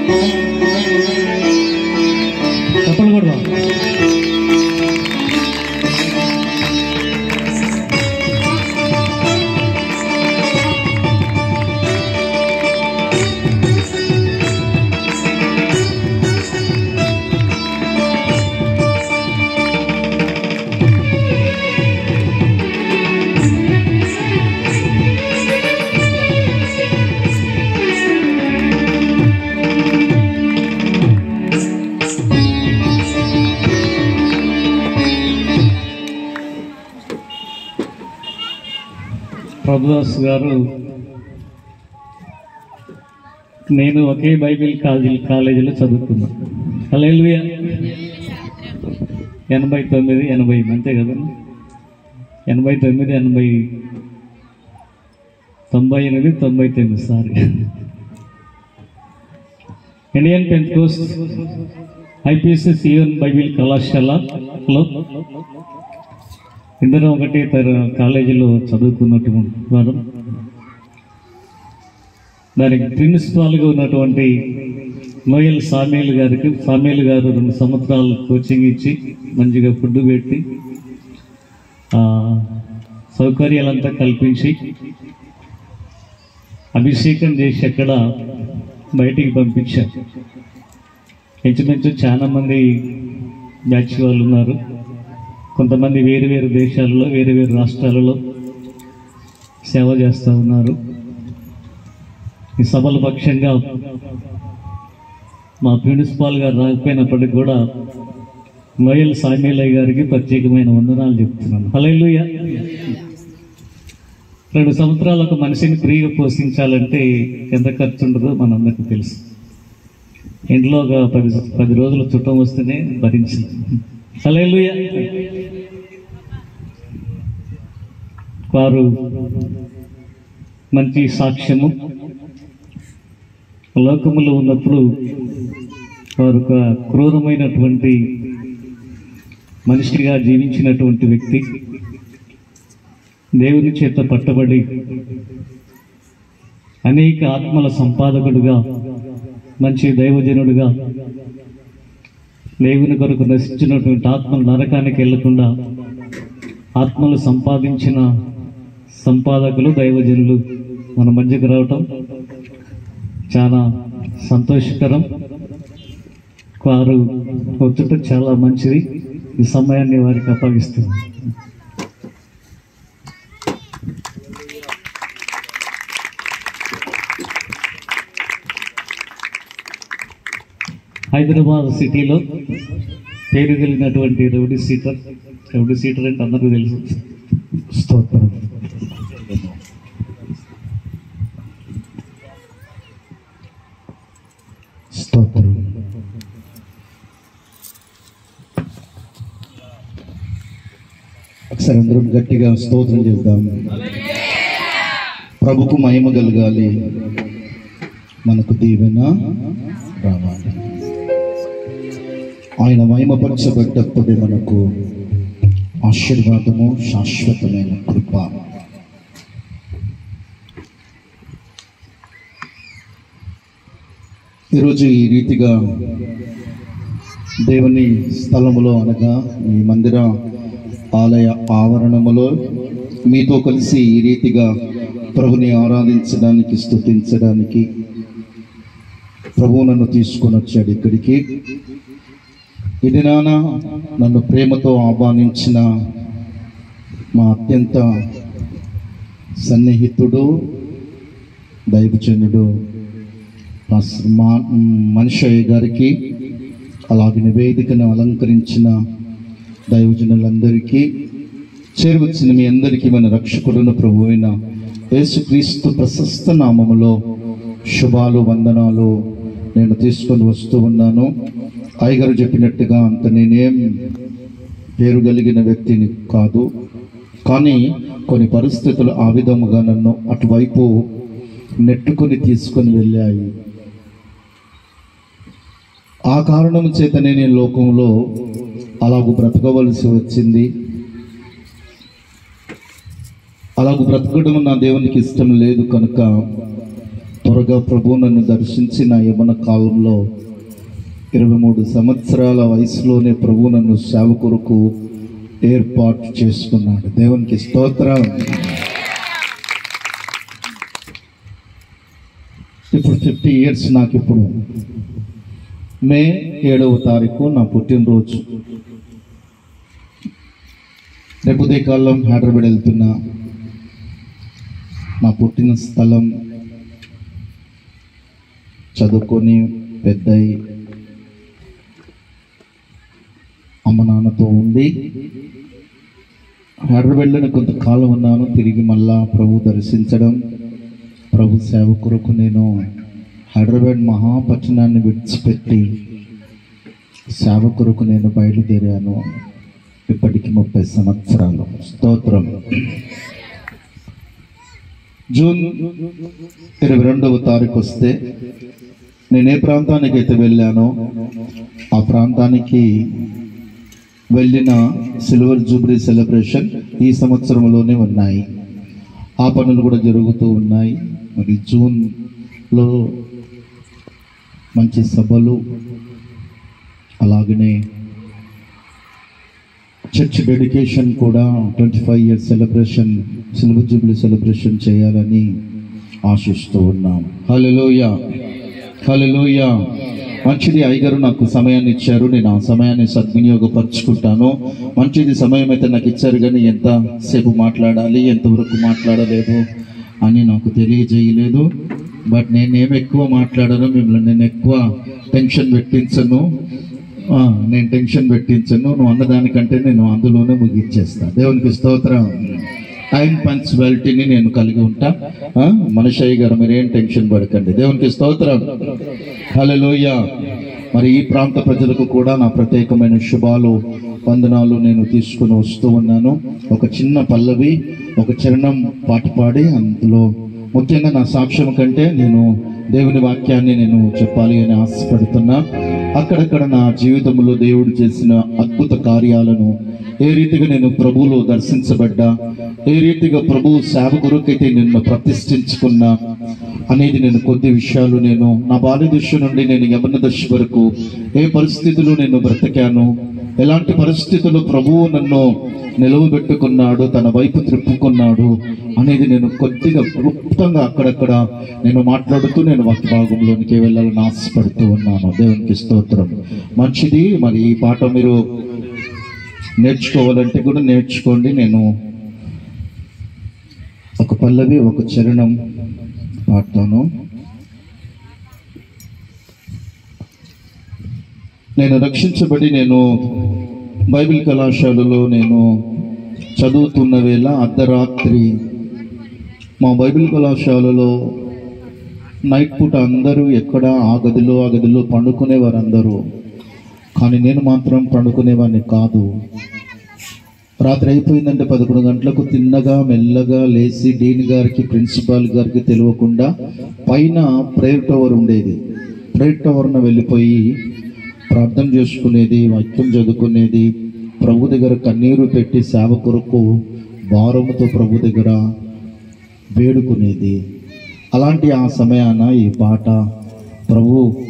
చప్పలు కూడా ప్రభుదాస్ గారు నేను ఒకే బైబిల్ కాలేజీ కాలేజీలో చదువుకున్నా హల్లెలూయా ఎనభై తొమ్మిది ఎనభై అంతే కదా ఎనభై తొమ్మిది ఎనభై తొంభై ఎనిమిది తొంభై తొమ్మిది sorry Indian tenth course IPSC Zion bible కళాశాలలో ఇద్దరం ఒకటే తర కాలేజీలో చదువుకున్నటువంటి వారు దానికి ప్రిన్సిపాల్గా ఉన్నటువంటి నోయల్ సామేల్ గారికి సామేల్ గారు రెండు సంవత్సరాలు కోచింగ్ ఇచ్చి మంచిగా ఫుడ్ పెట్టి ఆ, సౌకర్యాలంతా కల్పించి అభిషేకం చేసి అక్కడ బయటికి పంపించారు ఇంచుమించు చాలా మంది బ్యాచ్ వాళ్ళు ఉన్నారు కొంతమంది వేరు వేరు దేశాలలో వేరు వేరు రాష్ట్రాలలో సేవ చేస్తూ ఉన్నారు ఈ సభల పక్షంగా మా ప్రిన్సిపాల్ గారు రాకపోయినప్పటికీ కూడా నోయల్ సామీలయ్య గారికి ప్రత్యేకమైన వందనాలు చెప్తున్నాను హల్లెలూయా రెండు సంవత్సరాలు ఒక మనిషిని ఫ్రీగా పోషించాలంటే ఎంత ఖర్చు ఉండదో మనందరికీ తెలుసు ఇంట్లో ఒక పది పది రోజులు చుట్టం వస్తేనే భరించింది హల్లెలూయా వారు మంచి సాక్ష్యము లోకములో ఉన్నప్పుడు వారు ఒక క్రూరమైనటువంటి మనిషిగా జీవించినటువంటి వ్యక్తి దేవుని చేత పట్టబడి అనేక ఆత్మల సంపాదకుడుగా మంచి దైవజనుడుగా దేవుని కొరకు నశించినటువంటి ఆత్మలు నరకానికి వెళ్లకుండా ఆత్మలు సంపాదించిన సంపాదకులు దైవజనులు మన మధ్యకు రావటం చాలా సంతోషకరం వారు వచ్చుట చాలా మంచిది ఈ సమయాన్ని వారికి అప్పగిస్తుంది హైదరాబాద్ సిటీలో పేరు కలిగినటువంటి రౌడీ సీటర్ రౌడీ సీటర్ అంటే అందరికీ తెలుసు స్తోత్రం స్తోత్రం ఒకసారి అందరం గట్టిగా స్తోత్రం చేద్దాం ప్రభుకు మహిమ కలగాలి మనకు దీవెన రావాలి ఆయన మహిమపరచబడ్డప్పుడే మనకు ఆశీర్వాదము శాశ్వతమైన కృప ఈరోజు ఈ రీతిగా దేవుని స్థలములో అనగా ఈ మందిర ఆలయ ఆవరణములో మీతో కలిసి ఈ రీతిగా ప్రభుని ఆరాధించడానికి స్తుతించడానికి ప్రభువు నన్ను తీసుకొని వచ్చాడు ఇక్కడికి ఇది నాన్న నన్ను ప్రేమతో ఆహ్వానించిన మా అత్యంత సన్నిహితుడు దైవజనుడు పాస్టర్ మా మనిషయ్య గారికి అలాగే నివేదికను అలంకరించిన దైవజనులందరికీ చేరువచ్చిన మీ అందరికీ మన రక్షకుడున ప్రభు అయిన యేసుక్రీస్తు ప్రశస్త నామములో శుభాలు వందనాలు నేను తీసుకొని వస్తూ ఉన్నాను అయ్యగారు చెప్పినట్టుగా అంత నేనేం పేరు కలిగిన వ్యక్తిని కాదు కానీ కొన్ని పరిస్థితులు ఆ విధముగా నన్ను అటువైపు నెట్టుకొని తీసుకొని వెళ్ళాయి ఆ కారణం చేతనే నేను లోకంలో అలాగూ బ్రతకవలసి వచ్చింది అలాగూ బ్రతకడం నా దేవునికి ఇష్టం లేదు కనుక త్వరగా ప్రభు నన్ను దర్శించి నా యవన కాలంలో ఇరవై మూడు సంవత్సరాల వయసులోనే ప్రభు నన్ను సేవ కొరకు ఏర్పాటు చేసుకున్నాడు దేవునికి స్తోత్రం ఇప్పుడు ఫిఫ్టీ ఇయర్స్ నాకు ఇప్పుడు మే ఏడవ తారీఖు నా పుట్టినరోజు రేపు ఉదయకాలం హైదరాబాద్ వెళ్తున్నా నా పుట్టిన స్థలం చదువుకొని పెద్దయి అమ్మ నాన్నతో ఉండి హైదరాబాద్లోనే కొంతకాలం ఉన్నాను తిరిగి మళ్ళా ప్రభు దర్శించడం ప్రభు సేవ కొరకు నేను హైదరాబాద్ మహాపట్టణాన్ని విడిచిపెట్టి సేవ కొరకు నేను బయలుదేరాను ఇప్పటికి ముప్పై సంవత్సరాలు స్తోత్రం జూన్ ఇరవై రెండవ తారీఖు వస్తే నేను ఏ ప్రాంతానికి అయితే వెళ్ళానో ఆ ప్రాంతానికి వెళ్ళిన సిల్వర్ జూబ్లీ సెలబ్రేషన్ ఈ సంవత్సరంలోనే ఉన్నాయి ఆ పనులు కూడా జరుగుతూ ఉన్నాయి మరి జూన్లో మంచి సభలు అలాగనే చర్చ్ డెడికేషన్ కూడా twenty five years celebration silver jubilee celebration చేయాలని ఆశిస్తూ ఉన్నాం హలోయ హలోయ మంచిది అయ్యగారు నాకు సమయాన్ని ఇచ్చారు నేను ఆ సమయాన్ని సద్వినియోగపరుచుకుంటాను మంచిది సమయం అయితే నాకు ఇచ్చారు కానీ ఎంతసేపు మాట్లాడాలి ఎంతవరకు మాట్లాడలేదు అని నాకు తెలియజేయలేదు బట్ నేనేం ఎక్కువ మాట్లాడను మిమ్మల్ని నేను ఎక్కువ టెన్షన్ పెట్టించను ఆ, నేను టెన్షన్ పెట్టించను నువ్వు అన్నదానికంటే నేను అందులోనే ముగిచ్చేస్తా దేవునికి స్తోత్రం టైం పంచువాలిటీని నేను కలిగి ఉంటా ఆ, మనిషయ్య గారు మీరేం టెన్షన్ పడకండి దేవునికి స్తోత్రం హలోయ మరి ఈ ప్రాంత ప్రజలకు కూడా నా ప్రత్యేకమైన శుభాలు వందనాలు నేను తీసుకుని వస్తూ ఉన్నాను ఒక చిన్న పల్లవి ఒక చరణం పాట పాడి అందులో ముఖ్యంగా నా సాక్ష్యం కంటే నేను దేవుని వాక్యాన్ని నేను చెప్పాలి అని ఆశపడుతున్నా అక్కడక్కడ నా జీవితంలో దేవుడు చేసిన అద్భుత కార్యాలను ఏ రీతిగా నేను ప్రభువులో దర్శించబడ్డా ఏ రీతిగా ప్రభు సేవ కొరకైతే నిన్ను ప్రతిష్ఠించుకున్నా అనేది నేను కొద్ది విషయాలు నేను నా బాల్య దశ నుండి నేను యమన దశ వరకు ఏ పరిస్థితిలో నేను బ్రతికాను ఎలాంటి పరిస్థితుల్లో ప్రభువు నన్ను నిలవబెట్టుకున్నాడు తన వైపు త్రిప్పుకున్నాడు అనేది నేను కొద్దిగా క్లుప్తంగా అక్కడక్కడ నేను మాట్లాడుతూ నేను వాక్య భాగంలోనికి వెళ్ళాలని ఆశపడుతూ ఉన్నాను దేవునికి స్తోత్రం మంచిది మరి ఈ పాట మీరు నేర్చుకోవాలంటే కూడా నేర్చుకోండి నేను ఒక పల్లవి ఒక చరణం పాడతాను నేను రక్షించబడి నేను బైబిల్ కళాశాలలో నేను చదువుతున్న వేళ అర్ధరాత్రి మా బైబిల్ కళాశాలలో నైట్ పూట అందరూ ఎక్కడ ఆ గదిలో ఆ గదిలో పండుకునేవారు అందరూ కానీ నేను మాత్రం పండుకునేవాడిని కాదు రాత్రి అయిపోయిందంటే పదకొండు గంటలకు తిన్నగా మెల్లగా లేచి డీన్ గారికి ప్రిన్సిపాల్ గారికి తెలియకుండా పైన ప్రేయర్ టవర్ ఉండేది ప్రేయర్ టవర్న వెళ్ళిపోయి ప్రార్థన చేసుకునేది వాక్యం చదువుకునేది ప్రభు దగ్గర కన్నీరు పెట్టి సేవ కొరకు భారముతో ప్రభు దగ్గర వేడుకునేది అలాంటి ఆ సమయాన ఈ పాట ప్రభు